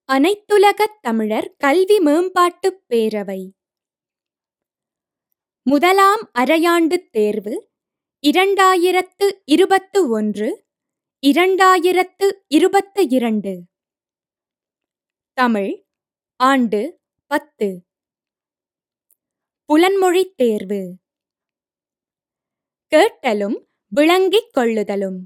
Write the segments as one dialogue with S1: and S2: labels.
S1: அனைத்துலகத் தமிழர் கல்வி மேம்பாட்டுப் பேரவை முதலாம் அரையாண்டுத் தேர்வு இரண்டாயிரத்து இருபத்து ஒன்று இரண்டாயிரத்து இருபத்து இரண்டு தமிழ் ஆண்டு பத்து புலன்மொழித் தேர்வு கேட்டலும் விளங்கிக் கொள்ளுதலும்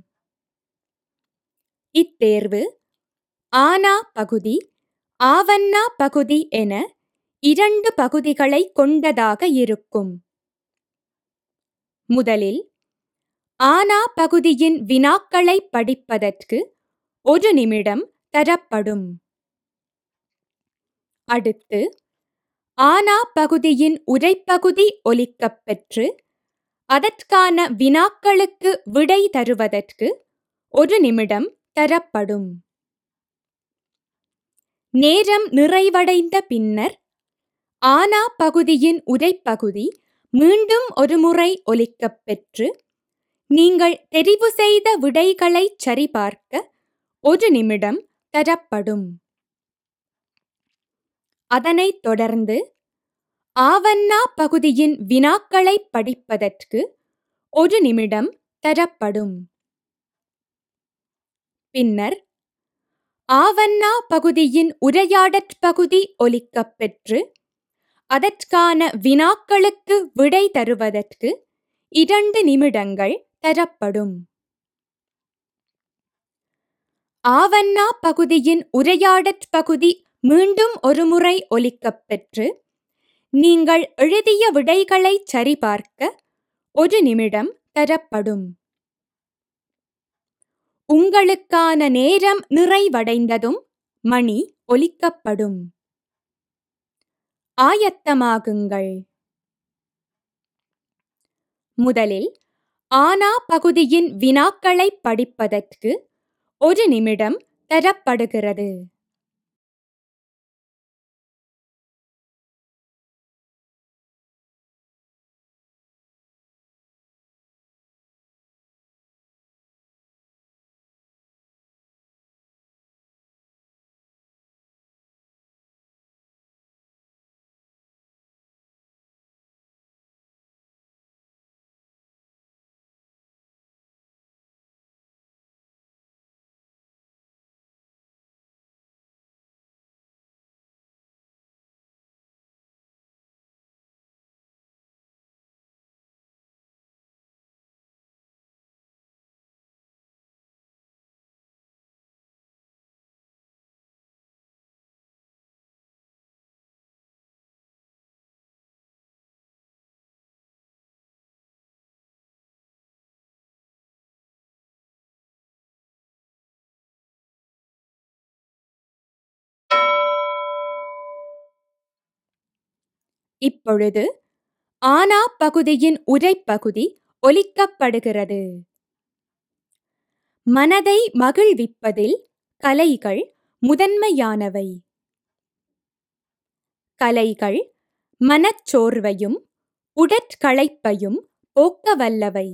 S1: இத்தேர்வு ஆனா பகுதி ஆவன்னா பகுதி என இரண்டு பகுதிகளை கொண்டதாக இருக்கும் முதலில் ஆனா பகுதியின் வினாக்களை படிப்பதற்கு ஒரு நிமிடம் தரப்படும் அடுத்து ஆனா பகுதியின் உரைப்பகுதி ஒலிக்கப் பெற்று அதற்கான வினாக்களுக்கு விடை தருவதற்கு ஒரு நிமிடம் தரப்படும் நேரம் நிறைவடைந்த பின்னர் ஆனா பகுதியின் உரைப்பகுதி மீண்டும் ஒருமுறை ஒலிக்கப் பெற்று நீங்கள் தெரிவு செய்த விடைகளைச் சரிபார்க்க ஒரு நிமிடம் தரப்படும் அதனைத் தொடர்ந்து ஆவன்னா பகுதியின் வினாக்களைப் படிப்பதற்கு ஒரு நிமிடம் தரப்படும் பின்னர் ஆவன்னா பகுதியின் உரையாடற் பகுதி ஒலிக்கப் பெற்று அதற்கான வினாக்களுக்கு விடை தருவதற்கு இரண்டு நிமிடங்கள் தரப்படும் ஆவன்னா பகுதியின் உரையாடற் பகுதி மீண்டும் ஒருமுறை ஒலிக்கப் பெற்று நீங்கள் எழுதிய விடைகளைச் சரிபார்க்க ஒரு நிமிடம் தரப்படும் உங்களுக்கான நேரம் நிறைவடைந்ததும் மணி ஒலிக்கப்படும் ஆயத்தமாகுங்கள் முதலில் ஆனா பகுதியின் வினாக்களைப் படிப்பதற்கு ஒரு நிமிடம் தரப்படுகிறது இப்பொழுது ஆனா பகுதியின் உரைப்பகுதி ஒலிக்கப்படுகிறது மனதை மகிழ்விப்பதில் கலைகள் முதன்மையானவை கலைகள் மனச்சோர்வையும் உடற்களைப்பையும் போக்க வல்லவை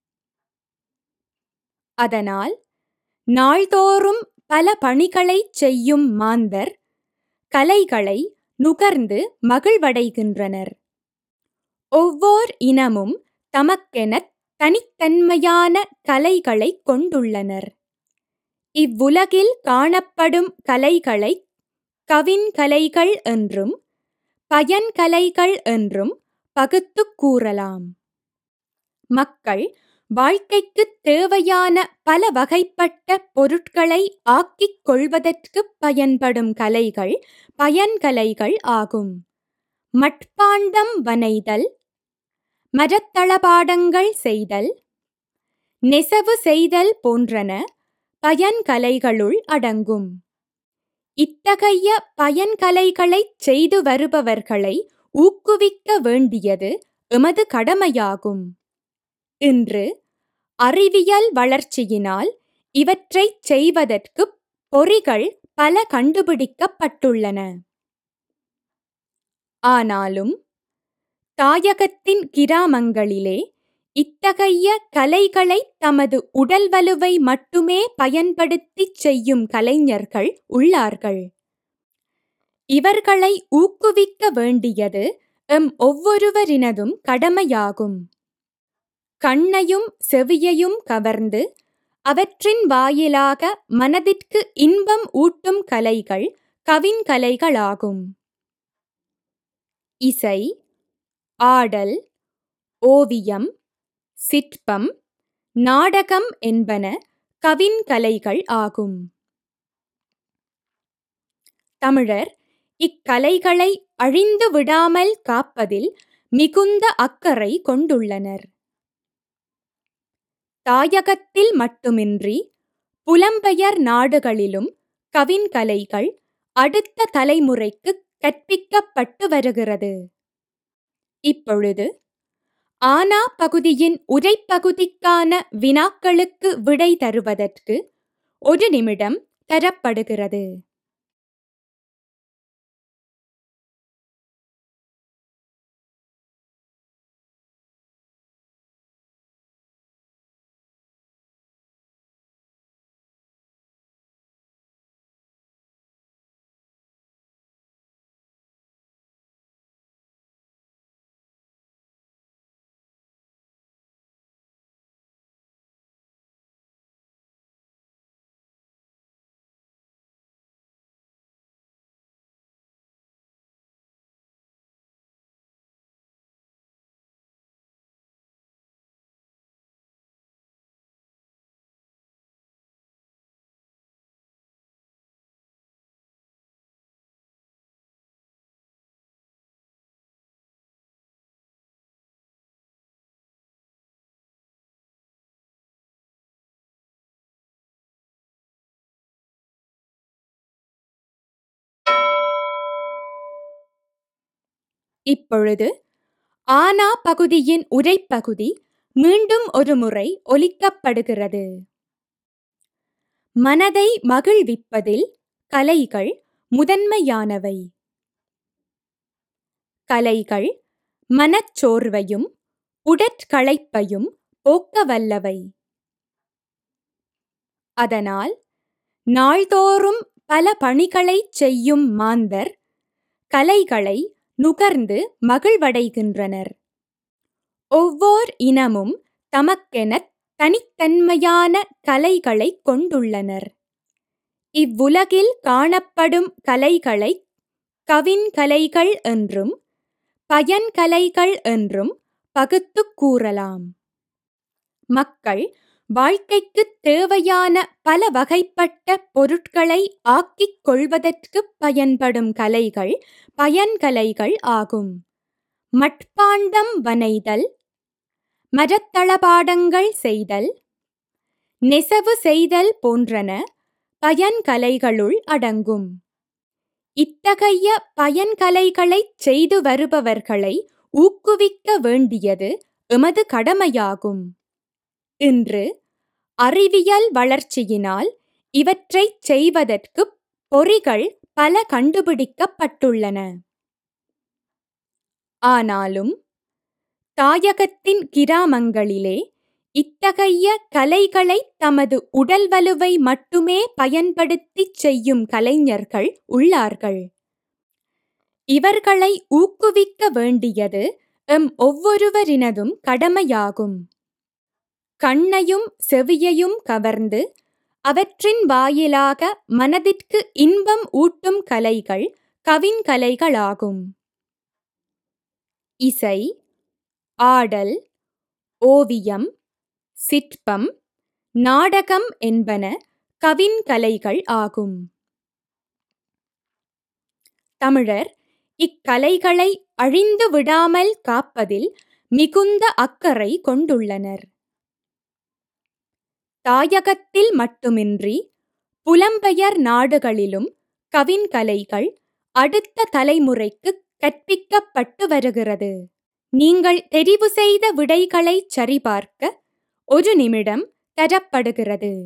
S1: அதனால் நாள்தோறும் பல பணிகளைச் செய்யும் மாந்தர் கலைகளை நுகர்ந்து மகிழ்வடைகின்றனர் ஒவ்வோர் இனமும் தமக்கெனத் தனித்தன்மையான கலைகளைக் கொண்டுள்ளனர் இவ்வுலகில் காணப்படும் கலைகளை கவின்கலைகள் என்றும் பயன்கலைகள் என்றும் பகுத்துக் கூறலாம் மக்கள் வாழ்க்கைக்குத் தேவையான பல வகைப்பட்ட பொருட்களை ஆக்கிக் கொள்வதற்குப் பயன்படும் கலைகள் பயன்கலைகள் ஆகும் மட்பாண்டம் வனைதல் மரத்தளபாடங்கள் செய்தல் நெசவு செய்தல் போன்றன பயன்கலைகளுள் அடங்கும் இத்தகைய பயன்கலைகளைச் செய்து வருபவர்களை ஊக்குவிக்க வேண்டியது எமது கடமையாகும் இன்று அறிவியல் வளர்ச்சியினால் இவற்றைச் செய்வதற்குப் பொறிகள் பல கண்டுபிடிக்கப்பட்டுள்ளன ஆனாலும் தாயகத்தின் கிராமங்களிலே இத்தகைய கலைகளைத் தமது உடல் வலுவை மட்டுமே பயன்படுத்திச் செய்யும் கலைஞர்கள் உள்ளார்கள் இவர்களை ஊக்குவிக்க வேண்டியது எம் ஒவ்வொருவரினதும் கடமையாகும் கண்ணையும் செவியையும் கவர்ந்து அவற்றின் வாயிலாக மனதிற்கு இன்பம் ஊட்டும் கலைகள் கவின்கலைகளாகும் இசை ஆடல் ஓவியம் சிற்பம் நாடகம் என்பன கவின்கலைகள் ஆகும் தமிழர் இக்கலைகளை அழிந்து விடாமல் காப்பதில் மிகுந்த அக்கறை கொண்டுள்ளனர் தாயகத்தில் மட்டுமின்றி புலம்பெயர் நாடுகளிலும் கவின்கலைகள் அடுத்த தலைமுறைக்கு கற்பிக்கப்பட்டு வருகிறது இப்பொழுது ஆனா பகுதியின் உரைப்பகுதிக்கான வினாக்களுக்கு விடை தருவதற்கு ஒரு நிமிடம் தரப்படுகிறது இப்பொழுது ஆனா பகுதியின் உரைப்பகுதி மீண்டும் ஒரு முறை ஒலிக்கப்படுகிறது மனதை மகிழ்விப்பதில் கலைகள் முதன்மையானவை கலைகள் மனச்சோர்வையும் உடற்களைப்பையும் போக்க வல்லவை அதனால் நாள்தோறும் பல பணிகளைச் செய்யும் மாந்தர் கலைகளை நுகர்ந்து மகிழ்வடைகின்றனர் ஒவ்வோர் இனமும் தமக்கெனத் தனித்தன்மையான கலைகளை கொண்டுள்ளனர் இவ்வுலகில் காணப்படும் கலைகளை கவின்கலைகள் என்றும் பயன்கலைகள் என்றும் பகுத்துக் கூறலாம் மக்கள் வாழ்க்கைக்குத் தேவையான பல வகைப்பட்ட பொருட்களை ஆக்கிக் கொள்வதற்குப் பயன்படும் கலைகள் பயன்கலைகள் ஆகும் மட்பாண்டம் வனைதல் மரத்தளபாடங்கள் செய்தல் நெசவு செய்தல் போன்றன பயன்கலைகளுள் அடங்கும் இத்தகைய பயன்கலைகளைச் செய்து வருபவர்களை ஊக்குவிக்க வேண்டியது எமது கடமையாகும் இன்று அறிவியல் வளர்ச்சியினால் இவற்றைச் செய்வதற்குப் பொறிகள் பல கண்டுபிடிக்கப்பட்டுள்ளன ஆனாலும் தாயகத்தின் கிராமங்களிலே இத்தகைய கலைகளை தமது உடல் வலுவை மட்டுமே பயன்படுத்திச் செய்யும் கலைஞர்கள் உள்ளார்கள் இவர்களை ஊக்குவிக்க வேண்டியது எம் ஒவ்வொருவரினதும் கடமையாகும் கண்ணையும் செவியையும் கவர்ந்து அவற்றின் வாயிலாக மனதிற்கு இன்பம் ஊட்டும் கலைகள் கவின்கலைகளாகும் இசை ஆடல் ஓவியம் சிற்பம் நாடகம் என்பன கவின்கலைகள் ஆகும் தமிழர் இக்கலைகளை அழிந்து விடாமல் காப்பதில் மிகுந்த அக்கறை கொண்டுள்ளனர் தாயகத்தில் மட்டுமின்றி புலம்பெயர் நாடுகளிலும் கவின்கலைகள் அடுத்த தலைமுறைக்கு கற்பிக்கப்பட்டு வருகிறது நீங்கள் தெரிவு செய்த விடைகளை சரிபார்க்க ஒரு நிமிடம் தரப்படுகிறது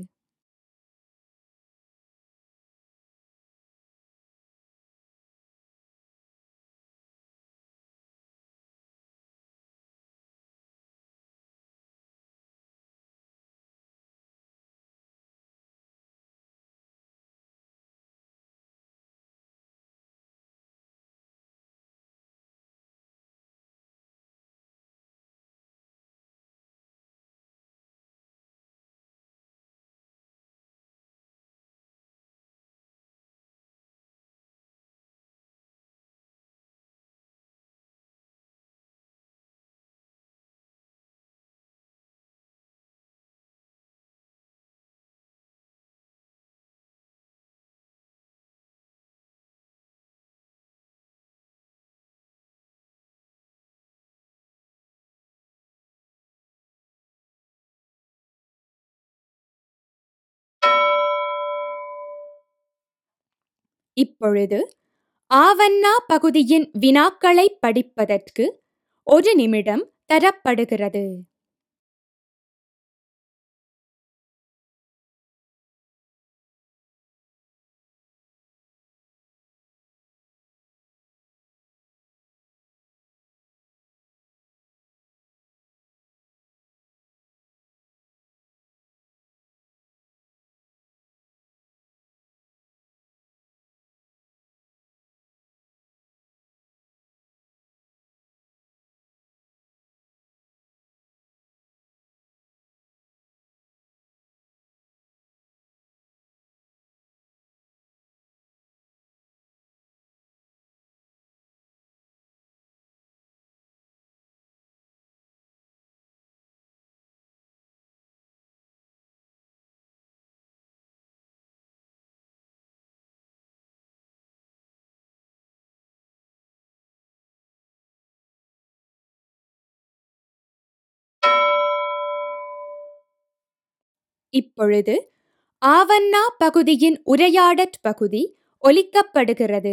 S1: இப்பொழுது ஆவண்ணா பகுதியின் வினாக்களைப் படிப்பதற்கு ஒரு நிமிடம் தரப்படுகிறது இப்பொழுது ஆவண்ணா பகுதியின் உரையாடற் பகுதி ஒலிக்கப்படுகிறது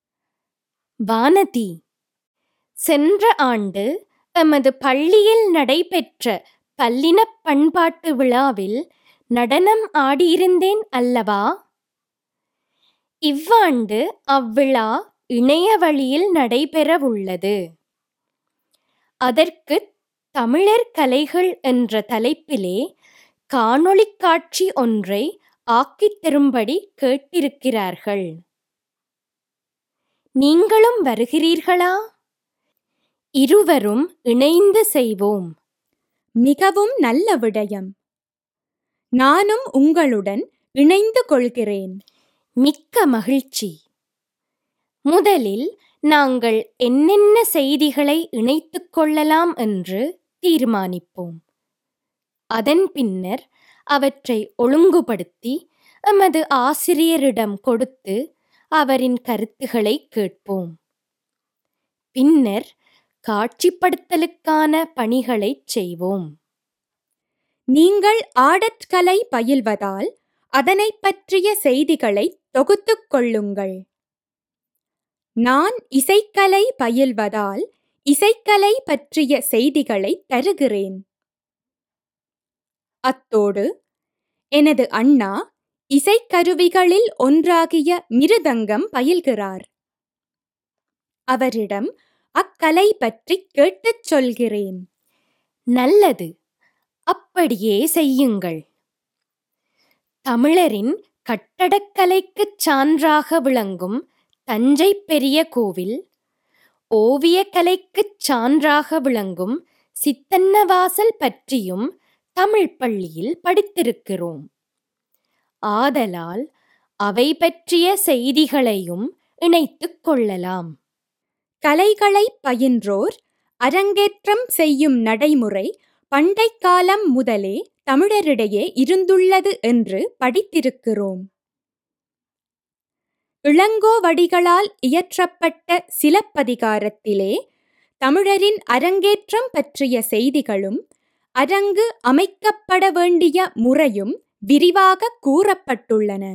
S2: வானதி சென்ற ஆண்டு எமது பள்ளியில் நடைபெற்ற பல்லினப் பண்பாட்டு விழாவில் நடனம் ஆடியிருந்தேன் அல்லவா இவ்வாண்டு அவ்விழா இணைய வழியில் நடைபெறவுள்ளது அதற்கு தமிழர் கலைகள் என்ற தலைப்பிலே காணொளிக் காட்சி ஒன்றை ஆக்கித் தரும்படி கேட்டிருக்கிறார்கள் நீங்களும் வருகிறீர்களா இருவரும் இணைந்து செய்வோம்
S1: மிகவும் நல்ல விடயம் நானும் உங்களுடன் இணைந்து கொள்கிறேன்
S2: மிக்க மகிழ்ச்சி முதலில் நாங்கள் என்னென்ன செய்திகளை இணைத்துக் கொள்ளலாம் என்று தீர்மானிப்போம் அதன் பின்னர் அவற்றை ஒழுங்குபடுத்தி எமது ஆசிரியரிடம் கொடுத்து அவரின் கருத்துக்களை கேட்போம் பின்னர் காட்சிப்படுத்தலுக்கான பணிகளைச் செய்வோம்
S1: நீங்கள் ஆடற்கலை பயில்வதால் அதனைப் பற்றிய செய்திகளை தொகுத்துக் கொள்ளுங்கள் நான் இசைக்கலை பயில்வதால் இசைக்கலை பற்றிய செய்திகளை தருகிறேன் அத்தோடு எனது அண்ணா இசைக்கருவிகளில் ஒன்றாகிய மிருதங்கம் பயில்கிறார் அவரிடம் அக்கலை பற்றி கேட்டுச் சொல்கிறேன்
S2: நல்லது அப்படியே செய்யுங்கள் தமிழரின் கட்டடக்கலைக்குச் சான்றாக விளங்கும் தஞ்சை பெரிய கோவில் ஓவியக்கலைக்குச் சான்றாக விளங்கும் சித்தன்னவாசல் பற்றியும் தமிழ் பள்ளியில் படித்திருக்கிறோம் ஆதலால் அவை பற்றிய செய்திகளையும் இணைத்துக் கொள்ளலாம்
S1: கலைகளைப் பயின்றோர் அரங்கேற்றம் செய்யும் நடைமுறை பண்டைக் காலம் முதலே தமிழரிடையே இருந்துள்ளது என்று படித்திருக்கிறோம் இளங்கோவடிகளால் இயற்றப்பட்ட சிலப்பதிகாரத்திலே தமிழரின் அரங்கேற்றம் பற்றிய செய்திகளும் அரங்கு அமைக்கப்பட வேண்டிய முறையும் விரிவாக கூறப்பட்டுள்ளன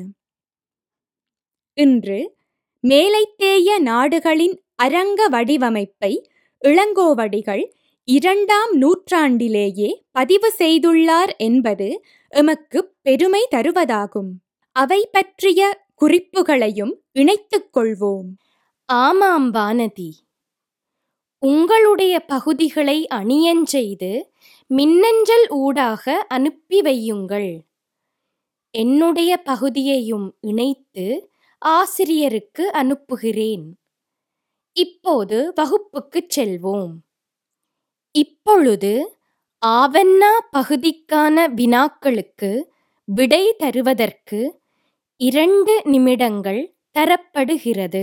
S1: இன்று மேலைத்தேய நாடுகளின் அரங்க வடிவமைப்பை இளங்கோவடிகள் இரண்டாம் நூற்றாண்டிலேயே பதிவு செய்துள்ளார் என்பது எமக்கு பெருமை தருவதாகும் அவை பற்றிய குறிப்புகளையும் இணைத்துக் கொள்வோம்
S2: ஆமாம் வானதி உங்களுடைய பகுதிகளை அணியஞ்செய்து மின்னஞ்சல் ஊடாக அனுப்பி வையுங்கள் என்னுடைய பகுதியையும் இணைத்து ஆசிரியருக்கு அனுப்புகிறேன் இப்போது வகுப்புக்குச் செல்வோம் இப்பொழுது ஆவண்ணா பகுதிக்கான வினாக்களுக்கு விடை தருவதற்கு இரண்டு நிமிடங்கள் தரப்படுகிறது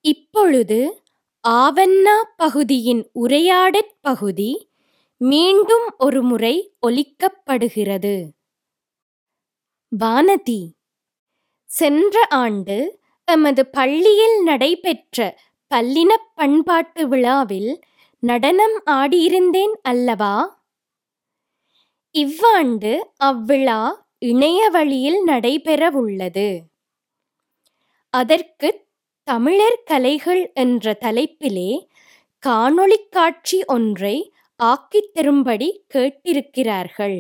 S2: இப்பொழுது ஆவண்ணா பகுதியின் உரையாடற் பகுதி மீண்டும் ஒருமுறை ஒலிக்கப்படுகிறது வானதி சென்ற ஆண்டு எமது பள்ளியில் நடைபெற்ற பல்லினப் பண்பாட்டு விழாவில் நடனம் ஆடியிருந்தேன் அல்லவா இவ்வாண்டு அவ்விழா இணைய வழியில் நடைபெறவுள்ளது அதற்கு தமிழர் கலைகள் என்ற தலைப்பிலே காணொளிக் காட்சி ஒன்றை ஆக்கித் தரும்படி கேட்டிருக்கிறார்கள்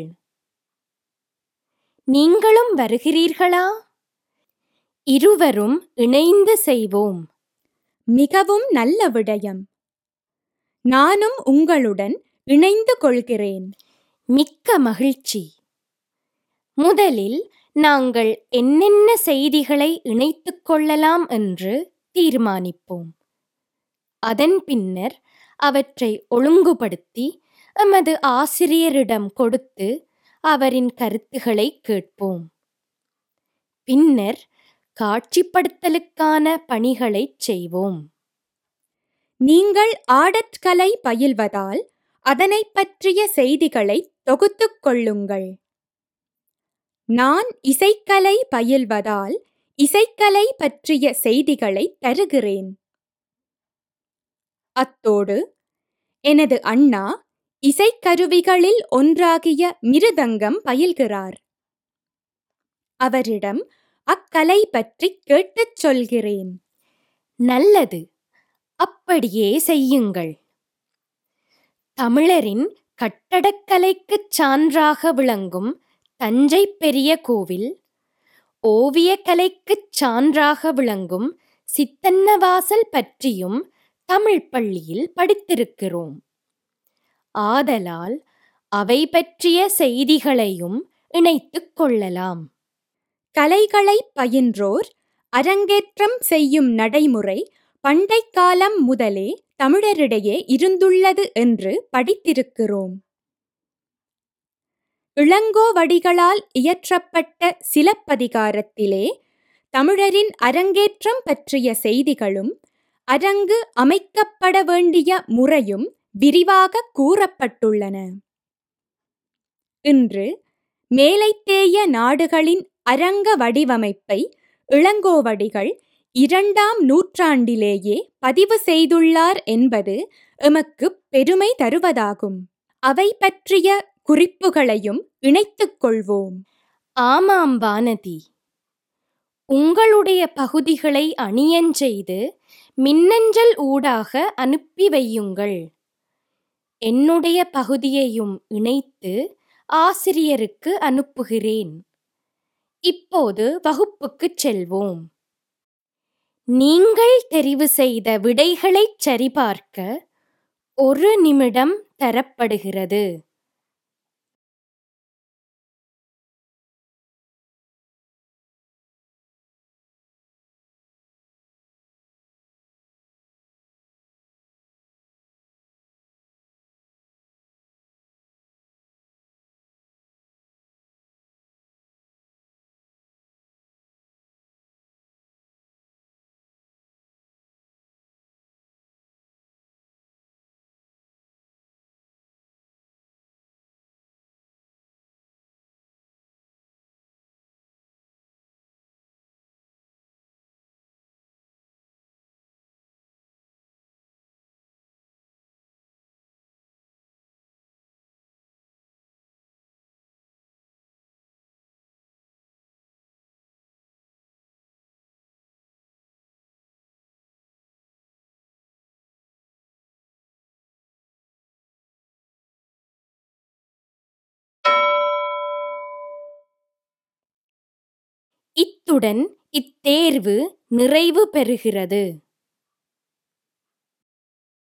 S2: நீங்களும் வருகிறீர்களா இருவரும் இணைந்து செய்வோம்
S1: மிகவும் நல்ல விடயம் நானும் உங்களுடன் இணைந்து கொள்கிறேன்
S2: மிக்க மகிழ்ச்சி முதலில் நாங்கள் என்னென்ன செய்திகளை இணைத்துக் கொள்ளலாம் என்று தீர்மானிப்போம் அதன் பின்னர் அவற்றை ஒழுங்குபடுத்தி எமது ஆசிரியரிடம் கொடுத்து அவரின் கருத்துக்களை கேட்போம் பின்னர் காட்சிப்படுத்தலுக்கான பணிகளைச் செய்வோம்
S1: நீங்கள் ஆடற்கலை பயில்வதால் அதனைப் பற்றிய செய்திகளை தொகுத்துக் கொள்ளுங்கள் நான் இசைக்கலை பயில்வதால் இசைக்கலை பற்றிய செய்திகளை தருகிறேன் அத்தோடு எனது அண்ணா இசைக்கருவிகளில் ஒன்றாகிய மிருதங்கம் பயில்கிறார் அவரிடம் அக்கலை பற்றி கேட்டுச் சொல்கிறேன்
S2: நல்லது அப்படியே செய்யுங்கள் தமிழரின் கட்டடக்கலைக்குச் சான்றாக விளங்கும் தஞ்சை பெரிய கோவில் ஓவியக்கலைக்குச் சான்றாக விளங்கும் சித்தன்னவாசல் பற்றியும் தமிழ் பள்ளியில் படித்திருக்கிறோம் ஆதலால் அவை பற்றிய செய்திகளையும் இணைத்துக் கொள்ளலாம்
S1: கலைகளை பயின்றோர் அரங்கேற்றம் செய்யும் நடைமுறை பண்டைக் காலம் முதலே தமிழரிடையே இருந்துள்ளது என்று படித்திருக்கிறோம் இளங்கோவடிகளால் இயற்றப்பட்ட சிலப்பதிகாரத்திலே தமிழரின் அரங்கேற்றம் பற்றிய செய்திகளும் அரங்கு அமைக்கப்பட வேண்டிய முறையும் விரிவாக கூறப்பட்டுள்ளன இன்று மேலைத்தேய நாடுகளின் அரங்க வடிவமைப்பை இளங்கோவடிகள் இரண்டாம் நூற்றாண்டிலேயே பதிவு செய்துள்ளார் என்பது எமக்கு பெருமை தருவதாகும் அவை பற்றிய குறிப்புகளையும் இணைத்துக் கொள்வோம்
S2: ஆமாம் வானதி உங்களுடைய பகுதிகளை அணியஞ்செய்து மின்னஞ்சல் ஊடாக அனுப்பி வையுங்கள் என்னுடைய பகுதியையும் இணைத்து ஆசிரியருக்கு அனுப்புகிறேன் இப்போது வகுப்புக்குச் செல்வோம் நீங்கள் தெரிவு செய்த விடைகளைச் சரிபார்க்க ஒரு நிமிடம் தரப்படுகிறது இத்துடன் இத்தேர்வு நிறைவு பெறுகிறது